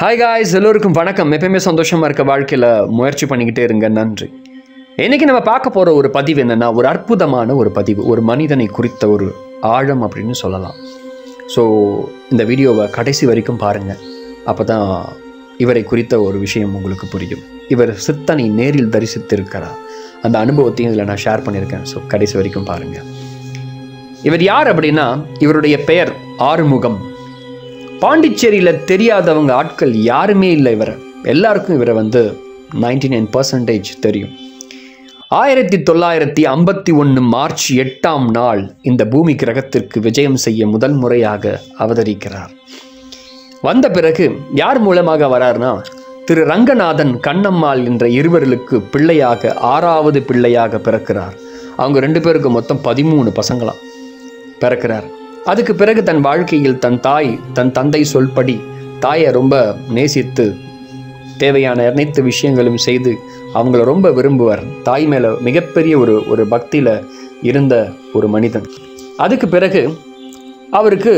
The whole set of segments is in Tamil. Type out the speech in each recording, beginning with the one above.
ஹாய் காய்ஸ் எல்லோருக்கும் வணக்கம் எப்பயுமே சந்தோஷமாக இருக்க வாழ்க்கையில் முயற்சி பண்ணிக்கிட்டே இருங்க நன்றி இன்னைக்கு நம்ம பார்க்க போகிற ஒரு பதிவு என்னென்னா ஒரு அற்புதமான ஒரு பதிவு ஒரு மனிதனை குறித்த ஒரு ஆழம் அப்படின்னு சொல்லலாம் ஸோ இந்த வீடியோவை கடைசி வரைக்கும் பாருங்கள் அப்போ தான் இவரை குறித்த ஒரு விஷயம் உங்களுக்கு புரியும் இவர் சித்தனை நேரில் தரிசித்திருக்கிறார் அந்த அனுபவத்தையும் இதில் நான் ஷேர் பண்ணியிருக்கேன் ஸோ கடைசி வரைக்கும் பாருங்கள் இவர் யார் அப்படின்னா இவருடைய பெயர் ஆறுமுகம் பாண்டிச்சேரியில் தெரியாதவங்க ஆட்கள் யாருமே இல்லை இவரை எல்லாருக்கும் இவரை வந்து நைன்டி நைன் பர்சன்டேஜ் தெரியும் ஆயிரத்தி தொள்ளாயிரத்தி ஐம்பத்தி ஒன்று மார்ச் எட்டாம் நாள் இந்த பூமி கிரகத்திற்கு விஜயம் செய்ய முதல் முறையாக அவதரிக்கிறார் வந்த பிறகு யார் மூலமாக வரார்னா திரு ரங்கநாதன் கண்ணம்மாள் என்ற இருவர்களுக்கு பிள்ளையாக ஆறாவது பிள்ளையாக பிறக்கிறார் அவங்க ரெண்டு பேருக்கு மொத்தம் பதிமூணு பசங்களாம் பிறக்கிறார் அதுக்கு பிறகு தன் வாழ்க்கையில் தன் தாய் தன் தந்தை சொல்படி தாயை ரொம்ப நேசித்து தேவையான அனைத்து விஷயங்களும் செய்து அவங்கள ரொம்ப விரும்புவார் தாய் மேலே மிகப்பெரிய ஒரு ஒரு பக்தியில் இருந்த ஒரு மனிதன் அதுக்கு பிறகு அவருக்கு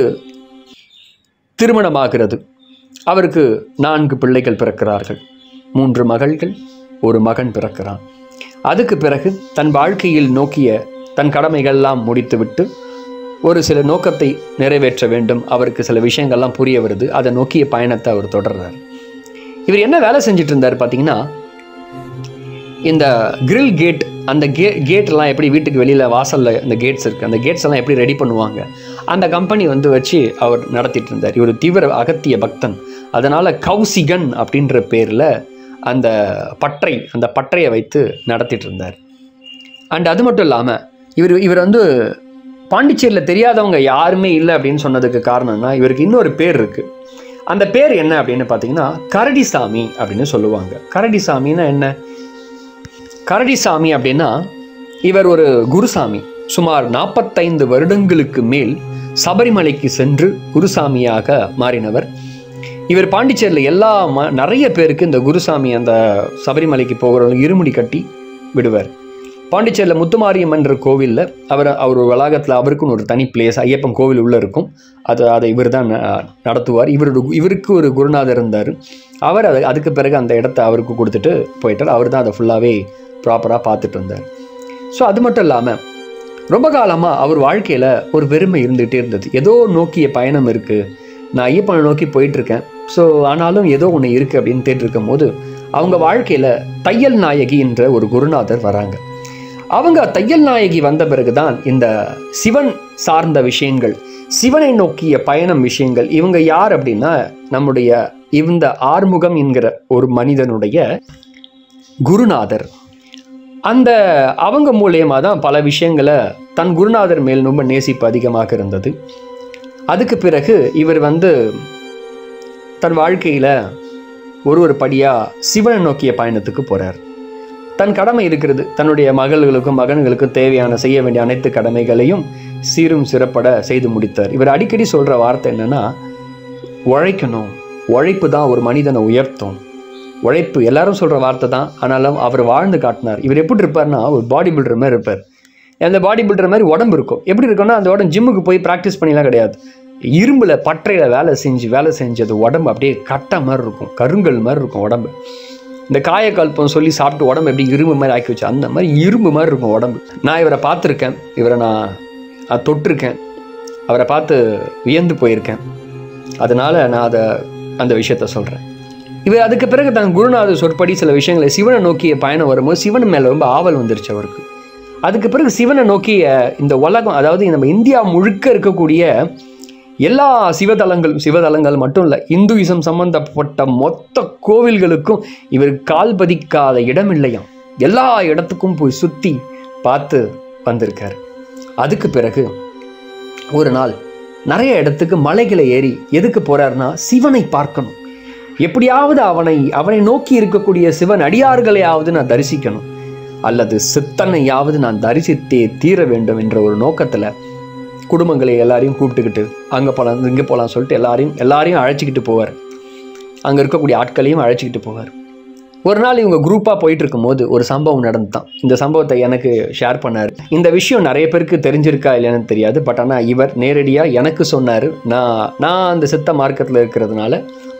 திருமணமாகிறது அவருக்கு நான்கு பிள்ளைகள் பிறக்கிறார்கள் மூன்று மகள்கள் ஒரு மகன் பிறக்கிறான் அதுக்கு பிறகு தன் வாழ்க்கையில் நோக்கிய தன் கடமைகள்லாம் முடித்துவிட்டு ஒரு சில நோக்கத்தை நிறைவேற்ற வேண்டும் அவருக்கு சில விஷயங்கள்லாம் புரிய வருது அதை நோக்கிய பயணத்தை அவர் தொடர்றார் இவர் என்ன வேலை செஞ்சுட்டு இருந்தார் பார்த்தீங்கன்னா இந்த grill கேட் அந்த கே கேட்லாம் எப்படி வீட்டுக்கு வெளியில் வாசலில் இந்த கேட்ஸ் இருக்குது அந்த கேட்ஸ் எல்லாம் எப்படி ரெடி பண்ணுவாங்க அந்த கம்பெனி வந்து வச்சு அவர் நடத்திட்டு இருந்தார் இவர் தீவிர அகத்திய பக்தன் அதனால் கௌசிகன் அப்படின்ற பேரில் அந்த பற்றை அந்த பற்றையை வைத்து நடத்திட்டு இருந்தார் அண்ட் அது மட்டும் இல்லாமல் இவர் இவர் வந்து பாண்டிச்சேரியில் தெரியாதவங்க யாருமே இல்லை அப்படின்னு சொன்னதுக்கு காரணம்னா இவருக்கு இன்னொரு பேர் இருக்குது அந்த பேர் என்ன அப்படின்னு பார்த்தீங்கன்னா கரடிசாமி அப்படின்னு சொல்லுவாங்க கரடிசாமின்னா என்ன கரடிசாமி அப்படின்னா இவர் ஒரு குருசாமி சுமார் நாற்பத்தைந்து வருடங்களுக்கு மேல் சபரிமலைக்கு சென்று குருசாமியாக மாறினவர் இவர் பாண்டிச்சேரியில் எல்லா ம நிறைய பேருக்கு இந்த குருசாமி அந்த சபரிமலைக்கு போகிறவங்க இருமுடி கட்டி விடுவார் பாண்டிச்சேரியில் முத்துமாரியம்மன்ற கோவிலில் அவர் அவர் ஒரு வளாகத்தில் அவருக்குன்னு ஒரு தனி பிளேஸ் ஐயப்பன் கோவில் உள்ளே இருக்கும் அது அதை இவர் தான் நடத்துவார் இவரோட இவருக்கு ஒரு குருநாதர் இருந்தார் அவர் அதை அதுக்கு பிறகு அந்த இடத்த அவருக்கு கொடுத்துட்டு போயிட்டார் அவர் தான் அதை ஃபுல்லாகவே ப்ராப்பராக பார்த்துட்டு இருந்தார் ஸோ அது மட்டும் இல்லாமல் ரொம்ப காலமாக அவர் வாழ்க்கையில் ஒரு வெறுமை இருந்துகிட்டே இருந்தது ஏதோ நோக்கிய பயணம் இருக்குது நான் ஐயப்பனை நோக்கி போயிட்டுருக்கேன் ஸோ ஆனாலும் ஏதோ ஒன்று இருக்குது அப்படின்னு தேட்டிருக்கும் போது அவங்க வாழ்க்கையில் தையல் நாயகி என்ற ஒரு குருநாதர் வராங்க அவங்க தையல் நாயகி வந்த பிறகுதான் இந்த சிவன் சார்ந்த விஷயங்கள் சிவனை நோக்கிய பயணம் விஷயங்கள் இவங்க யார் அப்படின்னா நம்முடைய இந்த ஆறுமுகம் என்கிற ஒரு மனிதனுடைய குருநாதர் அந்த அவங்க மூலியமாக தான் பல விஷயங்களை தன் குருநாதர் மேல் ரொம்ப நேசிப்பு அதிகமாக இருந்தது அதுக்கு பிறகு இவர் வந்து தன் வாழ்க்கையில் ஒரு ஒரு படியாக சிவனை நோக்கிய பயணத்துக்கு போகிறார் தன் கடமை இருக்கிறது தன்னுடைய மகள்களுக்கும் மகன்களுக்கும் தேவையான செய்ய வேண்டிய அனைத்து கடமைகளையும் சீரும் சிறப்பட செய்து முடித்தார் இவர் அடிக்கடி சொல்கிற வார்த்தை என்னென்னா உழைக்கணும் உழைப்பு தான் ஒரு மனிதனை உயர்த்தும் உழைப்பு எல்லாரும் சொல்கிற வார்த்தை தான் ஆனாலும் அவர் வாழ்ந்து காட்டினார் இவர் எப்படி இருப்பார்னா ஒரு பாடி பில்டர் மாதிரி இருப்பார் அந்த பாடி பில்டர் மாதிரி உடம்பு இருக்கும் எப்படி இருக்கும்னா அந்த உடம்பு ஜிம்முக்கு போய் ப்ராக்டிஸ் பண்ணிலாம் கிடையாது இரும்பில் பற்றையில் வேலை செஞ்சு வேலை செஞ்சு அது உடம்பு அப்படியே கட்டை மாதிரி இருக்கும் கருங்கல் மாதிரி இருக்கும் உடம்பு இந்த காயக்கல்பம் சொல்லி சாப்பிட்டு உடம்பு எப்படி இரும்பு மாதிரி ஆக்கி வச்சு அந்த மாதிரி இரும்பு மாதிரி இருக்கும் உடம்பு நான் இவரை பார்த்துருக்கேன் இவரை நான் அஹ், தொட்டிருக்கேன் அவரை பார்த்து வியந்து போயிருக்கேன் அதனால் நான் அதை அந்த விஷயத்த சொல்கிறேன் இவர் அதுக்கு பிறகு தன் குருநாதர் சொற்படி சில விஷயங்களை சிவனை நோக்கிய பயணம் வரும்போது சிவன் மேலே ரொம்ப ஆவல் வந்துருச்சு அவருக்கு அதுக்கு பிறகு சிவனை நோக்கிய இந்த உலகம் அதாவது நம்ம இந்தியா முழுக்க இருக்கக்கூடிய எல்லா சிவதலங்களும் சிவதலங்கள் மட்டும் இல்லை இந்துயிசம் சம்பந்தப்பட்ட மொத்த கோவில்களுக்கும் இவர் கால் பதிக்காத இடம் இல்லையாம் எல்லா இடத்துக்கும் போய் சுற்றி பார்த்து வந்திருக்கார் அதுக்கு பிறகு ஒரு நாள் நிறைய இடத்துக்கு மலைகளை ஏறி எதுக்கு போறாருன்னா சிவனை பார்க்கணும் எப்படியாவது அவனை அவனை நோக்கி இருக்கக்கூடிய சிவன் அடியார்களையாவது நான் தரிசிக்கணும் அல்லது சித்தனையாவது நான் தரிசித்தே தீர வேண்டும் என்ற ஒரு நோக்கத்தில் குடும்பங்களை எல்லாரையும் கூப்பிட்டுக்கிட்டு அங்கே போகலாம் இங்கே போகலாம் சொல்லிட்டு எல்லாரையும் எல்லாரையும் அழைச்சிக்கிட்டு போவார் அங்கே இருக்கக்கூடிய ஆட்களையும் அழைச்சிக்கிட்டு போவார் ஒரு நாள் இவங்க குரூப்பாக போயிட்டு இருக்கும்போது ஒரு சம்பவம் நடந்துதான் இந்த சம்பவத்தை எனக்கு ஷேர் பண்ணார் இந்த விஷயம் நிறைய பேருக்கு தெரிஞ்சிருக்கா இல்லைன்னு தெரியாது பட் ஆனால் இவர் நேரடியாக எனக்கு சொன்னார் நான் நான் அந்த சித்த மார்க்கத்தில் இருக்கிறதுனால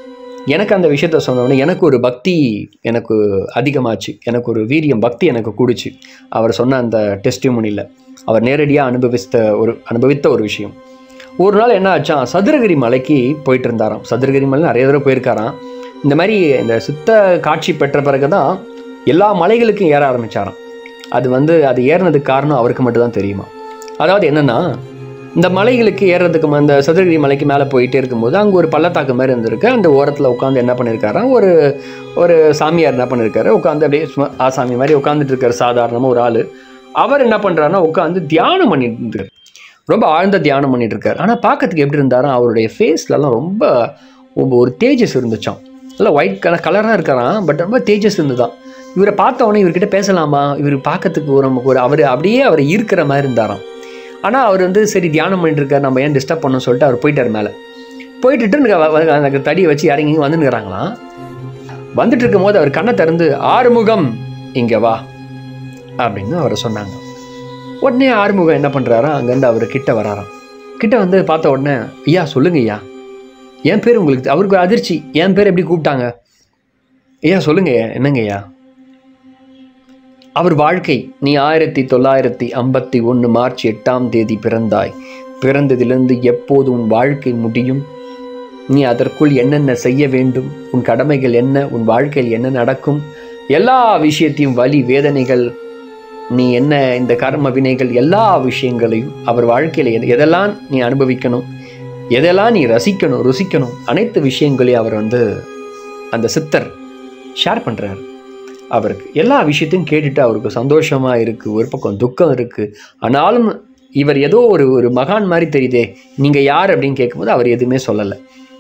எனக்கு அந்த விஷயத்த சொன்னோடனே எனக்கு ஒரு பக்தி எனக்கு அதிகமாச்சு எனக்கு ஒரு வீரியம் பக்தி எனக்கு கூடுச்சு அவர் சொன்ன அந்த டெஸ்டிமோனியில் அவர் நேரடியாக அனுபவித்த ஒரு அனுபவித்த ஒரு விஷயம் ஒரு நாள் என்ன ஆச்சான் சதுரகிரி மலைக்கு போயிட்டு இருந்தாராம் சதுரகிரி மலை நிறைய தடவை போயிருக்காராம் இந்த மாதிரி இந்த சித்த காட்சி பெற்ற பிறகு தான் எல்லா மலைகளுக்கும் ஏற ஆரம்பிச்சாராம் அது வந்து அது ஏறினதுக்கு காரணம் அவருக்கு மட்டும்தான் தெரியுமா அதாவது என்னன்னா இந்த மலைகளுக்கு ஏறுறதுக்கு ம- இந்த சதுரகிரி மலைக்கு மேலே போயிட்டே இருக்கும்போது அங்கே ஒரு பள்ளத்தாக்கு மாதிரி இருந்திருக்கு அந்த ஓரத்தில் உட்காந்து என்ன பண்ணியிருக்காராம் ஒரு ஒரு சாமியார் என்ன பண்ணியிருக்காரு உட்காந்து அப்படியே சும்மா ஆசாமி மாதிரி உட்காந்துட்டு இருக்காரு சாதாரணமாக ஒரு ஆள் அவர் என்ன பண்ணுறாருன்னா உட்காந்து தியானம் பண்ணிட்டு இருக்காரு ரொம்ப ஆழ்ந்த தியானம் பண்ணிட்டு இருக்காரு ஆனால் பார்க்கறதுக்கு எப்படி இருந்தாரோ அவருடைய ஃபேஸ்லலாம் ரொம்ப ரொம்ப ஒரு தேஜஸ் இருந்துச்சாம் நல்லா ஒயிட் கலர் கலராக இருக்காராம் பட் ரொம்ப தேஜஸ் இருந்துதான் இவரை பார்த்த உடனே இவர்கிட்ட பேசலாமா இவர் பார்க்கறதுக்கு ஒரு நமக்கு ஒரு அவர் அப்படியே அவர் ஈர்க்கிற மாதிரி இருந்தாராம் ஆனால் அவர் வந்து சரி தியானம் பண்ணிட்டு இருக்காரு நம்ம ஏன் டிஸ்டர்ப் பண்ணோம் சொல்லிட்டு அவர் போயிட்டார் மேலே போயிட்டுட்டு இங்க வ- வ- அந்த தடியை வச்சு இறங்கி வந்துருக்கிறாங்களாம் வந்துட்டு இருக்கும்போது அவர் கண்ணை திறந்து ஆறுமுகம் இங்கே வா அப்படின்னு அவர் சொன்னாங்க உடனே ஆறுமுகம் என்ன பண்ணுறாரா அங்கேருந்து அவர் கிட்ட வராராம் கிட்ட வந்து பார்த்த உடனே ஐயா சொல்லுங்க ஐயா என் பேர் உங்களுக்கு அவருக்கு ஒரு அதிர்ச்சி என் பேர் எப்படி கூப்பிட்டாங்க ஐயா சொல்லுங்க ஐயா என்னங்க ஐயா அவர் வாழ்க்கை நீ ஆயிரத்தி தொள்ளாயிரத்தி ஐம்பத்தி ஒன்று மார்ச் எட்டாம் தேதி பிறந்தாய் பிறந்ததிலிருந்து எப்போது உன் வாழ்க்கை முடியும் நீ அதற்குள் என்னென்ன செய்ய வேண்டும் உன் கடமைகள் என்ன உன் வாழ்க்கையில் என்ன நடக்கும் எல்லா விஷயத்தையும் வலி வேதனைகள் நீ என்ன இந்த கர்ம வினைகள் எல்லா விஷயங்களையும் அவர் வாழ்க்கையில் எது- எதெல்லாம் நீ அனுபவிக்கணும் எதெல்லாம் நீ ரசிக்கணும் ருசிக்கணும் அனைத்து விஷயங்களையும் அவர் வந்து அந்த சித்தர் ஷேர் பண்ணுறாரு அவருக்கு எல்லா விஷயத்தையும் கேட்டுட்டு அவருக்கு சந்தோஷமா இருக்கு ஒரு பக்கம் துக்கம் இருக்கு ஆனாலும் இவர் ஏதோ ஒரு ஒரு மகான் மாதிரி தெரியுதே நீங்க யார் அப்படின்னு கேட்கும்போது அவர் எதுவுமே சொல்லலை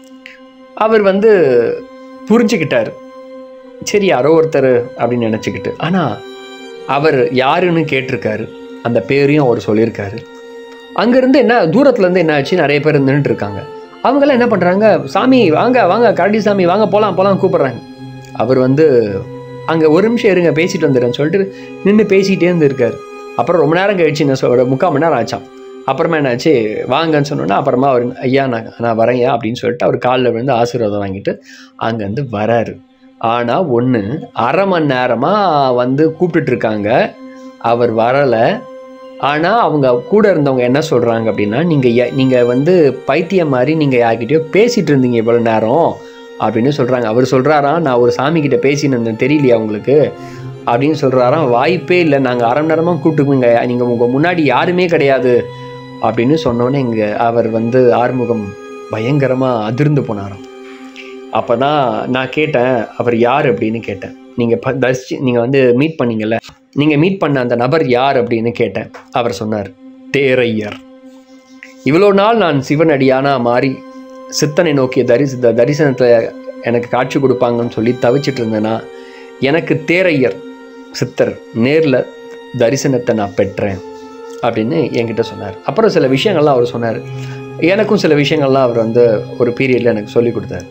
அவர் வந்து புரிஞ்சுக்கிட்டார் சரி யாரோ ஒருத்தர் அப்படின்னு நினச்சிக்கிட்டு ஆனால் அவர் யாருன்னு கேட்டிருக்காரு அந்த பேரையும் அவர் சொல்லியிருக்காரு அங்கேருந்து என்ன தூரத்துலேருந்து என்ன ஆச்சு நிறைய பேர் நின்றுட்டு இருக்காங்க அவங்கெல்லாம் என்ன பண்ணுறாங்க சாமி வாங்க வாங்க கரடி சாமி வாங்க போகலாம் போகலாம் கூப்பிட்றாங்க அவர் வந்து அங்கே ஒரு நிமிஷம் இருங்க பேசிட்டு வந்துடுறேன்னு சொல்லிட்டு நின்று பேசிகிட்டே இருந்திருக்காரு அப்புறம் ரொம்ப நேரம் கழிச்சு என்ன சொல்ற முக்கால் மணி நேரம் ஆச்சான் அப்புறமா என்னாச்சு வாங்கன்னு சொன்னோன்னா அப்புறமா அவர் ஐயா நான் நான் வரேன்யா அப்படின்னு சொல்லிட்டு அவர் காலில் விழுந்து ஆசீர்வாதம் வாங்கிட்டு அங்கேருந்து வராரு ஆனால் ஒன்று அரை மணி நேரமாக வந்து கூப்பிட்டுட்டு இருக்காங்க அவர் வரலை ஆனால் அவங்க கூட இருந்தவங்க என்ன சொல்கிறாங்க அப்படின்னா நீங்கள் நீங்கள் வந்து பைத்தியம் மாதிரி நீங்கள் யார்கிட்டயோ பேசிகிட்டு இருந்தீங்க இவ்வளோ நேரம் அப்படின்னு சொல்கிறாங்க அவர் சொல்கிறாராம் நான் ஒரு சாமி கிட்ட பேசின்னு இருந்தேன் தெரியலையா உங்களுக்கு அப்படின்னு சொல்கிறாராம் வாய்ப்பே இல்லை நாங்கள் அரை மணி நேரமாக கூப்பிட்டுக்குங்க நீங்கள் உங்கள் முன்னாடி யாருமே கிடையாது அப்படின்னு சொன்னோன்னே இங்கே அவர் வந்து ஆறுமுகம் பயங்கரமாக அதிர்ந்து போனாராம் அப்போ தான் நான் கேட்டேன் அவர் யார் அப்படின்னு கேட்டேன் நீங்கள் ப தரிசி நீங்கள் வந்து மீட் பண்ணீங்கல்ல நீங்கள் மீட் பண்ண அந்த நபர் யார் அப்படின்னு கேட்டேன் அவர் சொன்னார் தேரையர் இவ்வளோ நாள் நான் சிவனடியானா மாறி சித்தனை நோக்கிய தரிசி த- தரிசனத்தை எனக்கு காட்சி கொடுப்பாங்கன்னு சொல்லி தவிச்சிட்டு இருந்தேன்னா எனக்கு தேரையர் சித்தர் நேரில் தரிசனத்தை நான் பெற்றேன் அப்படின்னு என்கிட்ட சொன்னார் அப்புறம் சில விஷயங்கள்லாம் அவர் சொன்னார் எனக்கும் சில விஷயங்கள்லாம் அவர் வந்து ஒரு பீரியடில் எனக்கு சொல்லி கொடுத்தார்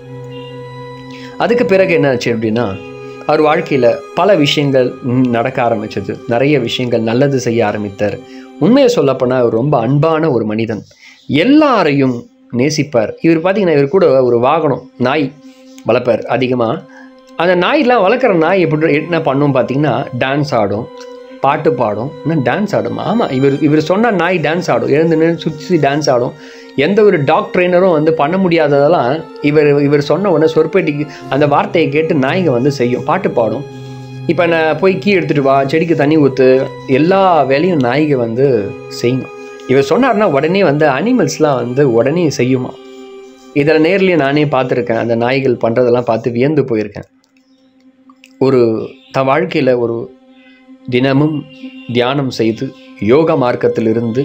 அதுக்கு பிறகு என்ன ஆச்சு அப்படின்னா அவர் வாழ்க்கையில் பல விஷயங்கள் ம், நடக்க ஆரம்பிச்சது நிறைய விஷயங்கள் நல்லது செய்ய ஆரம்பித்தார் உண்மையை சொல்லப்போனால் அவர் ரொம்ப அன்பான ஒரு மனிதன் எல்லாரையும் நேசிப்பார் இவர் பார்த்தீங்கன்னா இவர் கூட ஒரு வாகனம் நாய் வளர்ப்பார் அதிகமாக அந்த நாயெலாம் வளர்க்குற நாய் எப்படி என்ன பண்ணும் பார்த்தீங்கன்னா டான்ஸ் ஆடும் பாட்டு பாடும் இன்னும் டான்ஸ் ஆடும் ஆமாம் இவர் இவர் சொன்ன நாய் டான்ஸ் ஆடும் எழுந்து நின்று சுற்றி டான்ஸ் ஆடும் எந்த ஒரு டாக் ட்ரெயினரும் வந்து பண்ண முடியாததெல்லாம் இவர் இவர் சொன்ன உடனே சொற்பேட்டிக்கு அந்த வார்த்தையை கேட்டு நாய்ங்க வந்து செய்யும் பாட்டு பாடும் இப்போ நான் போய் கீ எடுத்துகிட்டு வா செடிக்கு தண்ணி ஊற்று எல்லா வேலையும் நாய்ங்க வந்து செய்யும் இவர் சொன்னார்னா உடனே வந்து அனிமல்ஸ்லாம் வந்து உடனே செய்யுமா இதில் நேர்லேயே நானே பார்த்துருக்கேன் அந்த நாய்கள் பண்ணுறதெல்லாம் பார்த்து வியந்து போயிருக்கேன் ஒரு த வாழ்க்கையில் ஒரு தினமும் தியானம் செய்து யோக மார்க்கத்திலிருந்து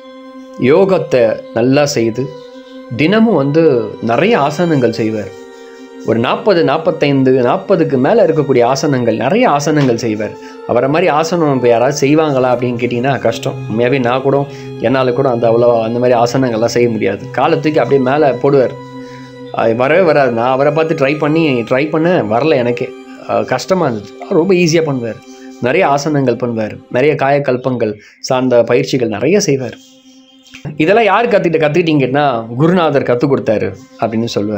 யோகத்தை நல்லா செய்து தினமும் வந்து நிறைய ஆசனங்கள் செய்வார் ஒரு நாற்பது நாற்பத்தைந்து நாற்பதுக்கு மேலே இருக்கக்கூடிய ஆசனங்கள் நிறைய ஆசனங்கள் செய்வார் அவரை மாதிரி ஆசனம் இப்போ யாராவது செய்வாங்களா அப்படின்னு கேட்டிங்கன்னா கஷ்டம் உண்மையாகவே நான் கூட என்னால் கூட அந்த அவ்வளோ அந்த மாதிரி ஆசனங்கள்லாம் செய்ய முடியாது காலத்துக்கு அப்படியே மேலே போடுவார் அது வரவே வராது நான் அவரை பார்த்து ட்ரை பண்ணி ட்ரை பண்ண வரல எனக்கே அஹ் கஷ்டமாக இருந்துச்சு அவர் ரொம்ப ஈஸியாக பண்ணுவார் நிறைய ஆசனங்கள் பண்ணுவார் நிறைய காயக்கல்பங்கள் சார்ந்த பயிற்சிகள் நிறைய செய்வார் இதெல்லாம் யார் கற்றுக்கிட்ட கற்றுக்கிட்டீங்கன்னா குருநாதர் கற்றுக் கொடுத்தாரு அப்படின்னு சொல்லுவார்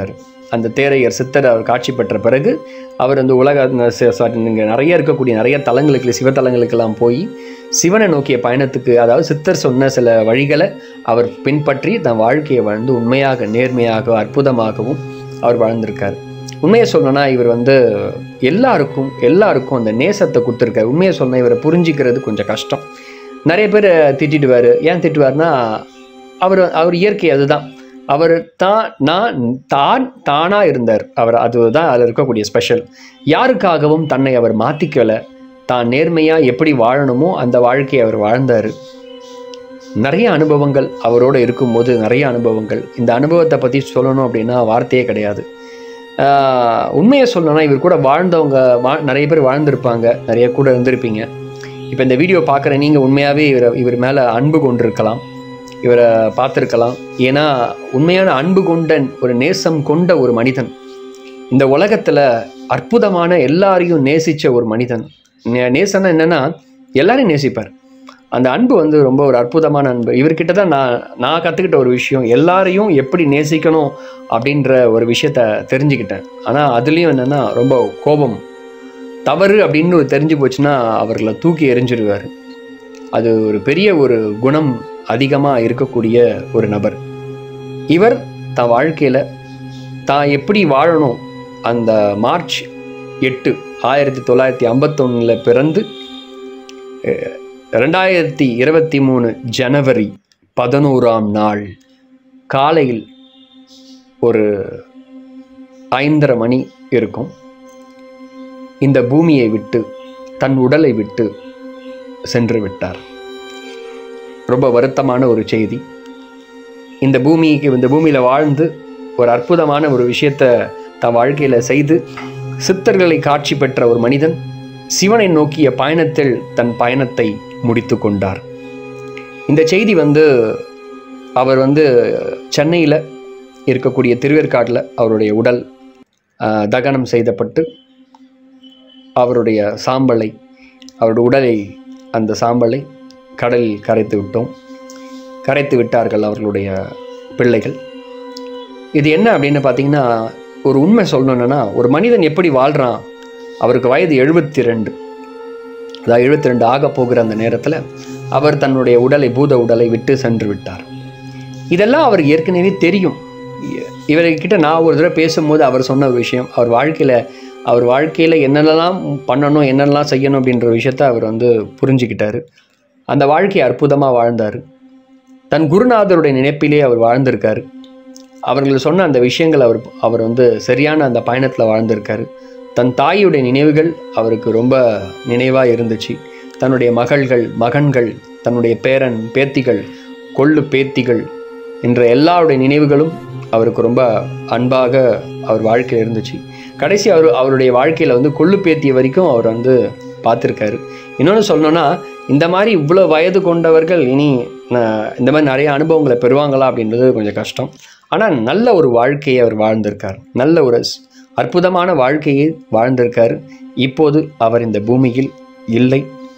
அந்த தேரையர் சித்தர் அவர் காட்சி பெற்ற பிறகு அவர் வந்து உலக இங்கே நிறைய இருக்கக்கூடிய நிறைய தலங்களுக்கு சிவத்தலங்களுக்கெல்லாம் போய் சிவனை நோக்கிய பயணத்துக்கு அதாவது சித்தர் சொன்ன சில வழிகளை அவர் பின்பற்றி தன் வாழ்க்கையை வாழ்ந்து உண்மையாக நேர்மையாக அற்புதமாகவும் அவர் வாழ்ந்திருக்கார் உண்மையை சொல்லணும்னா இவர் வந்து எல்லாருக்கும் எல்லாருக்கும் அந்த நேசத்தை கொடுத்துருக்காரு உண்மையை சொன்னால் இவரை புரிஞ்சிக்கிறது கொஞ்சம் கஷ்டம் நிறைய பேர் திட்டிடுவார் ஏன் திட்டுவார்னா அவர் அவர் இயற்கை அதுதான் அவர் தான் நான் தான் தானாக இருந்தார் அவர் அதுதான் அதில் இருக்கக்கூடிய ஸ்பெஷல் யாருக்காகவும் தன்னை அவர் மாற்றிக்கலை தான் நேர்மையாக எப்படி வாழணுமோ அந்த வாழ்க்கையை அவர் வாழ்ந்தார் நிறைய அனுபவங்கள் அவரோட இருக்கும்போது நிறைய அனுபவங்கள் இந்த அனுபவத்தை பற்றி சொல்லணும் அப்படின்னா வார்த்தையே கிடையாது ஆஹ் உண்மையை சொல்லணும்னா இவர் கூட வாழ்ந்தவங்க வா நிறைய பேர் வாழ்ந்திருப்பாங்க நிறைய கூட இருந்திருப்பீங்க இப்போ இந்த வீடியோ பார்க்குற நீங்கள் உண்மையாகவே இவரை இவர் மேலே அன்பு கொண்டிருக்கலாம் இவரை பார்த்துருக்கலாம் ஏன்னா உண்மையான அன்பு கொண்ட ஒரு நேசம் கொண்ட ஒரு மனிதன் இந்த உலகத்தில் அற்புதமான எல்லாரையும் நேசித்த ஒரு மனிதன் நே- நேசம்னா என்னென்னா எல்லாரையும் நேசிப்பார் அந்த அன்பு வந்து ரொம்ப ஒரு அற்புதமான அன்பு இவர்கிட்ட தான் நான் நான் கற்றுக்கிட்ட ஒரு விஷயம் எல்லாரையும் எப்படி நேசிக்கணும் அப்படின்ற ஒரு விஷயத்த தெரிஞ்சுக்கிட்டேன் ஆனால் அதுலேயும் என்னென்னா ரொம்ப கோபம் தவறு அப்படின்னு தெரிஞ்சு போச்சுன்னா அவர்களை தூக்கி எறிஞ்சிடுவார் அது ஒரு பெரிய ஒரு குணம் அதிகமாக இருக்கக்கூடிய ஒரு நபர் இவர் தன் வாழ்க்கையில் தான் எப்படி வாழணும் அந்த மார்ச் எட்டு ஆயிரத்தி தொள்ளாயிரத்தி ஐம்பத்தொன்னில் பிறந்து அஹ், ரெண்டாயிரத்தி இருபத்தி மூணு ஜனவரி பதினோராம் நாள் காலையில் ஒரு ஐந்தரை மணி இருக்கும் இந்த பூமியை விட்டு தன் உடலை விட்டு சென்று விட்டார் ரொம்ப வருத்தமான ஒரு செய்தி இந்த பூமிக்கு இந்த பூமியில் வாழ்ந்து ஒரு அற்புதமான ஒரு விஷயத்தை தன் வாழ்க்கையில் செய்து சித்தர்களை காட்சி பெற்ற ஒரு மனிதன் சிவனை நோக்கிய பயணத்தில் தன் பயணத்தை முடித்து கொண்டார் இந்த செய்தி வந்து அவர் வந்து சென்னையில் இருக்கக்கூடிய திருவேற்காட்டில் அவருடைய உடல் ஆஹ், தகனம் செய்தப்பட்டு அவருடைய சாம்பலை அவருடைய உடலை அந்த சாம்பலை கடலில் கரைத்து விட்டோம் கரைத்து விட்டார்கள் அவர்களுடைய பிள்ளைகள் இது என்ன அப்படின்னு பார்த்தீங்கன்னா ஒரு உண்மை சொல்லணுன்னா ஒரு மனிதன் எப்படி வாழ்கிறான் அவருக்கு வயது எழுபத்தி ரெண்டு அதாவது எழுபத்தி ரெண்டு ஆக போகிற அந்த நேரத்தில் அவர் தன்னுடைய உடலை பூத உடலை விட்டு சென்று விட்டார் இதெல்லாம் அவருக்கு ஏற்கனவே தெரியும் இ- இவர்கிட்ட நான் ஒரு தடவை பேசும்போது அவர் சொன்ன ஒரு விஷயம் அவர் வாழ்க்கையில் அவர் வாழ்க்கையில் என்னென்னலாம் பண்ணணும் என்னென்னலாம் செய்யணும் அப்படின்ற விஷயத்த அவர் வந்து புரிஞ்சுக்கிட்டாரு அந்த வாழ்க்கையை அற்புதமாக வாழ்ந்தார் தன் குருநாதருடைய நினைப்பிலே அவர் வாழ்ந்திருக்காரு அவர்கள் சொன்ன அந்த விஷயங்கள் அவர் அவர் வந்து சரியான அந்த பயணத்தில் வாழ்ந்திருக்காரு தன் தாயுடைய நினைவுகள் அவருக்கு ரொம்ப நினைவாக இருந்துச்சு தன்னுடைய மகள்கள் மகன்கள் தன்னுடைய பேரன் பேத்திகள் கொள்ளு பேத்திகள் என்ற எல்லாருடைய நினைவுகளும் அவருக்கு ரொம்ப அன்பாக அவர் வாழ்க்கையில் இருந்துச்சு கடைசி அவர் அவருடைய வாழ்க்கையில் வந்து கொள்ளு பேத்திய வரைக்கும் அவர் வந்து பார்த்துருக்காரு இன்னொன்று சொல்லணும்னா இந்த மாதிரி இவ்வளோ வயது கொண்டவர்கள் இனி ந- இந்த மாதிரி நிறைய அனுபவங்களை பெறுவாங்களா அப்படின்றது கொஞ்சம் கஷ்டம் ஆனால் நல்ல ஒரு வாழ்க்கையை அவர் வாழ்ந்திருக்கார் நல்ல ஒரு ஸ்- அற்புதமான வாழ்க்கையை வாழ்ந்திருக்கார் இப்போது அவர் இந்த பூமியில் இல்லை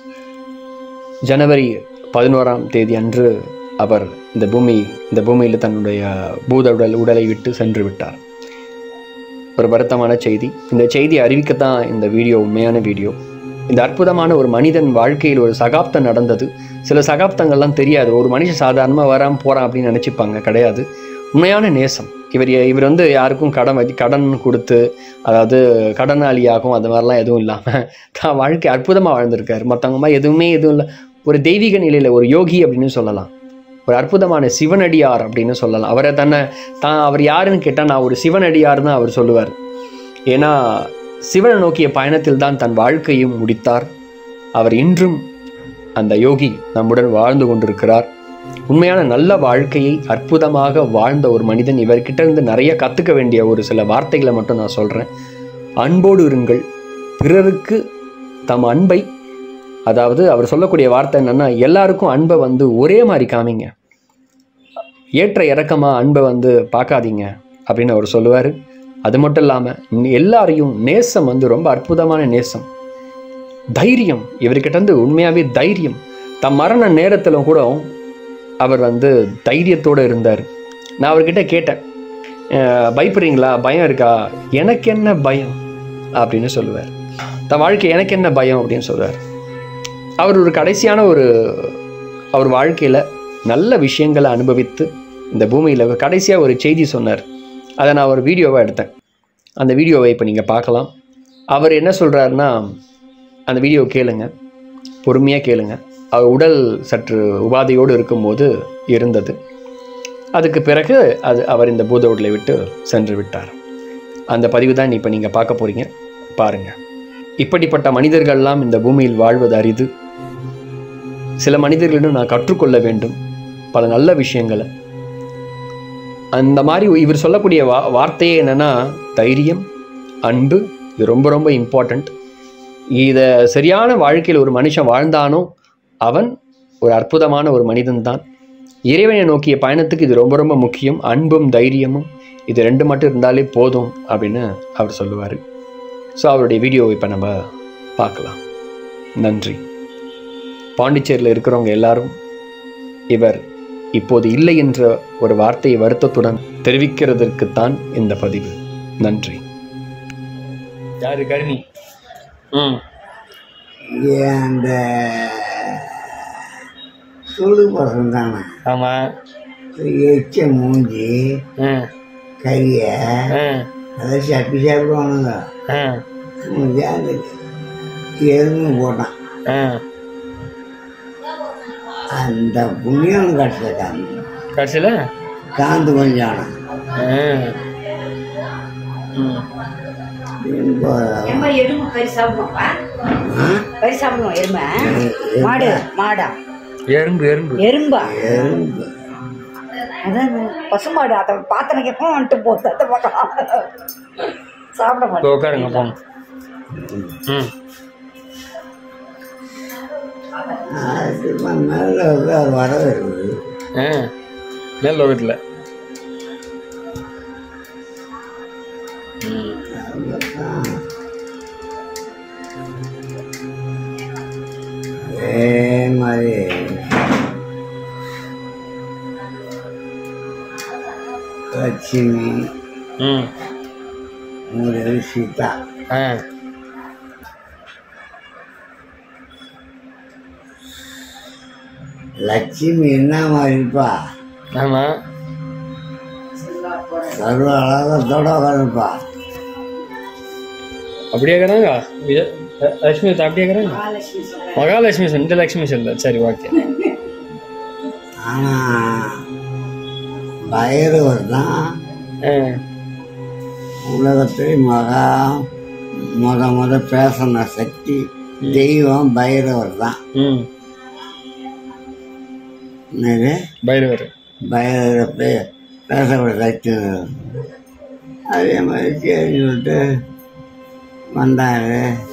ஜனவரி பதினோராம் தேதி அன்று அவர் இந்த பூமி இந்த பூமியில் தன்னுடைய பூத உடல் உடலை விட்டு சென்று விட்டார் ஒரு வருத்தமான செய்தி இந்த செய்தி அறிவிக்கத்தான் இந்த வீடியோ உண்மையான வீடியோ இந்த அற்புதமான ஒரு மனிதன் வாழ்க்கையில் ஒரு சகாப்தம் நடந்தது சில சகாப்தங்கள்லாம் தெரியாது ஒரு மனுஷன் சாதாரணமாக வராமல் போகிறான் அப்படின்னு நினச்சிப்பாங்க கிடையாது உண்மையான நேசம் இவர் இவர் வந்து யாருக்கும் கடன் வச்சு கடன் கொடுத்து அதாவது கடனாளியாகும் அது மாதிரிலாம் எதுவும் இல்லாமல் தான் வாழ்க்கை அற்புதமாக வாழ்ந்திருக்காரு மற்றவங்க மாதிரி எதுவுமே எதுவும் இல்லை ஒரு தெய்வீக நிலையில் ஒரு யோகி அப்படின்னு சொல்லலாம் ஒரு அற்புதமான சிவனடியார் அப்படின்னு சொல்லலாம் அவரை தன்னை தான் அவர் யாருன்னு கேட்டால் நான் ஒரு சிவனடியார் தான் அவர் சொல்லுவார் ஏன்னா சிவனை நோக்கிய பயணத்தில் தான் தன் வாழ்க்கையும் முடித்தார் அவர் இன்றும் அந்த யோகி நம்முடன் வாழ்ந்து கொண்டிருக்கிறார் உண்மையான நல்ல வாழ்க்கையை அற்புதமாக வாழ்ந்த ஒரு மனிதன் இவர்கிட்ட இருந்து நிறைய கற்றுக்க வேண்டிய ஒரு சில வார்த்தைகளை மட்டும் நான் சொல்கிறேன் அன்போடு இருங்கள் பிறருக்கு தம் அன்பை அதாவது அவர் சொல்லக்கூடிய வார்த்தை என்னன்னா எல்லாருக்கும் அன்பை வந்து ஒரே மாதிரி காமிங்க ஏற்ற இறக்கமாக அன்பை வந்து பார்க்காதீங்க அப்படின்னு அவர் சொல்லுவார் அது மட்டும் இல்லாமல் எல்லாரையும் நேசம் வந்து ரொம்ப அற்புதமான நேசம் தைரியம் இவர்கிட்ட இருந்து உண்மையாகவே தைரியம் தம் மரண நேரத்தில் கூட அவர் வந்து தைரியத்தோடு இருந்தார் நான் அவர்கிட்ட கேட்டேன் அஹ், பயப்படுறீங்களா பயம் இருக்கா எனக்கு என்ன பயம் அப்படின்னு சொல்லுவார் தன் வாழ்க்கை எனக்கு என்ன பயம் அப்படின்னு சொல்லுவார் அவர் ஒரு கடைசியான ஒரு அவர் வாழ்க்கையில் நல்ல விஷயங்களை அனுபவித்து இந்த பூமியில் கடைசியாக ஒரு செய்தி சொன்னார் அதை நான் ஒரு வீடியோவாக எடுத்தேன் அந்த வீடியோவை இப்போ நீங்கள் பார்க்கலாம் அவர் என்ன சொல்கிறாருன்னா அந்த வீடியோ கேளுங்க பொறுமையாக கேளுங்க அவர் உடல் சற்று உபாதையோடு இருக்கும்போது இருந்தது அதுக்கு பிறகு அது அவர் இந்த பூத உடலை விட்டு சென்று விட்டார் அந்த பதிவு தான் இப்போ நீங்கள் பார்க்க போகிறீங்க பாருங்கள் இப்படிப்பட்ட மனிதர்கள்லாம் இந்த பூமியில் வாழ்வது அரிது சில மனிதர்களிடம் நான் கற்றுக்கொள்ள வேண்டும் பல நல்ல விஷயங்களை அந்த மாதிரி இவர் சொல்லக்கூடிய வா வார்த்தையே என்னென்னா தைரியம் அன்பு இது ரொம்ப ரொம்ப இம்பார்ட்டண்ட் இதை சரியான வாழ்க்கையில் ஒரு மனுஷன் வாழ்ந்தானோ அவன் ஒரு அற்புதமான ஒரு மனிதன்தான் இறைவனை நோக்கிய பயணத்துக்கு இது ரொம்ப ரொம்ப முக்கியம் அன்பும் தைரியமும் இது ரெண்டு மட்டும் இருந்தாலே போதும் அப்படின்னு அவர் சொல்லுவார் ஸோ அவருடைய வீடியோவை இப்போ நம்ம பார்க்கலாம் நன்றி பாண்டிச்சேரியில் இருக்கிறவங்க எல்லாரும் இவர் இப்போது இல்லை என்ற ஒரு வார்த்தையை வருத்தத்துடன் தெரிவிக்கிறதற்குத்தான் இந்த பதிவு நன்றி யாரு கருணி ம் இது அந்த சொல்லு பசங்க தானே ஆமாம் எச்ச மூஞ்சி கறிய அதை சப்பி சாப்பிடுவானுங்க மூஞ்சி அந்த எருமை போட்டான் அந்த புண்ணியம் கஷ்டக்காங்க கடைசியில் காந்து கொஞ்சம் எருமை எருமை கறி சாப்பிடுவோம்ப்பா கறி சாப்பிடுவோம் எருமை மாடு மாடா எறும்பு எறும்பு எறும்பா எறும்பு அதான் பசுமாடு அதை பார்த்தனைக்கு வந்துட்டு போகுது அந்த பக்கம் சாப்பிட மாட்டேன் உட்காருங்க போங்க ம் அது நல்ல வர இருக்குது ஆ மேல் லோகத்தில் அதே மாதிரி லட்சுமி ம் முருகன் சீதா ஆ லட்சுமி என்ன மாதிரிப்பா ஆமாம் சர்வ அழகத்தோட உட்காந்துப்பா அப்படியே இருக்கிறாங்க விஜய் லட்சுமி அத்தை அப்படியே இருக்கிறாங்க மகாலட்சுமி சொல்றேன் மகாலட்சுமி சொல் இந்த லட்சுமி சொல்ல சரி ஓகே ஆனா பைரவர் தான் ஆ உலகத்தில் மகா முத முத பேசின சக்தி தெய்வம் பைரவர் தான் ம் என்னது பைரவர் பைரவர் பே பேசப்பட சக்தி அதே மாதிரி சரி சொல்லிட்டு வந்தார்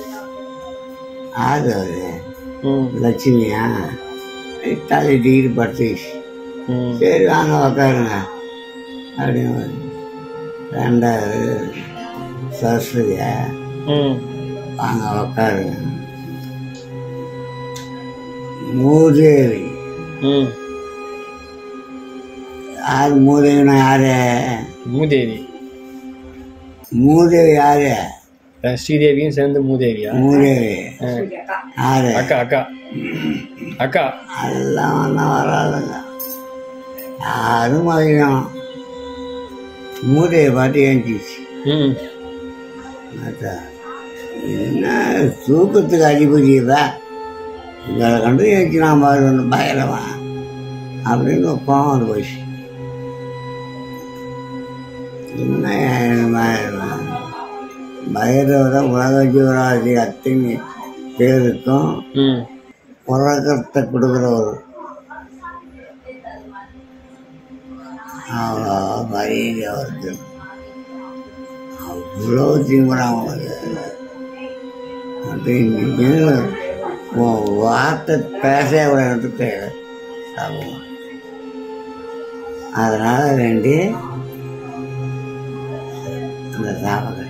ஆதவர் ம் லட்சுமியா தலை டிகிரி படுத்துச்சு ம் சரி வாங்க உக்காருங்க அப்படின்னு ரெண்டாவது சரஸ்வதியா ம் வாங்க உக்காருங்க மூதேவி ம் யார் மூதேவினா யாரு மூதேவி மூதேவி யாரு அஹ் ஸ்ரீதேவியும் சேர்ந்து மூதேவியா மூதேவி ஆ. யாரு அக்கா அக்கா அக்கா எல்லாம் ஒன்றும் வராதுங்க யாரும் அதிகம் மூதேவி பாட்டு ஏஞ்சிச்சு ம் அதான். என்ன தூக்கத்துக்கு அதிபதியதா இவரை கண்டு ஏற்றினான் பாரு ஒன்று பயரவன் அப்படின்னு ஒரு கோவம் வந்து போச்சு என்ன பயரவன் பைரவரை உலக ஜீவராசி அத்தனை பேருக்கும் ம் உலகத்தை கொடுக்குறவர் அவ்வளோ மரியாதை அவருக்கு அவ்வளோ தீவிரம் அவங்களுக்கு அப்படின்னு உன் வார்த்தை பேச ஒரு இடத்துக்கு சாப்பிடுவோம் அதனால வேண்டி அந்த சாப்பிட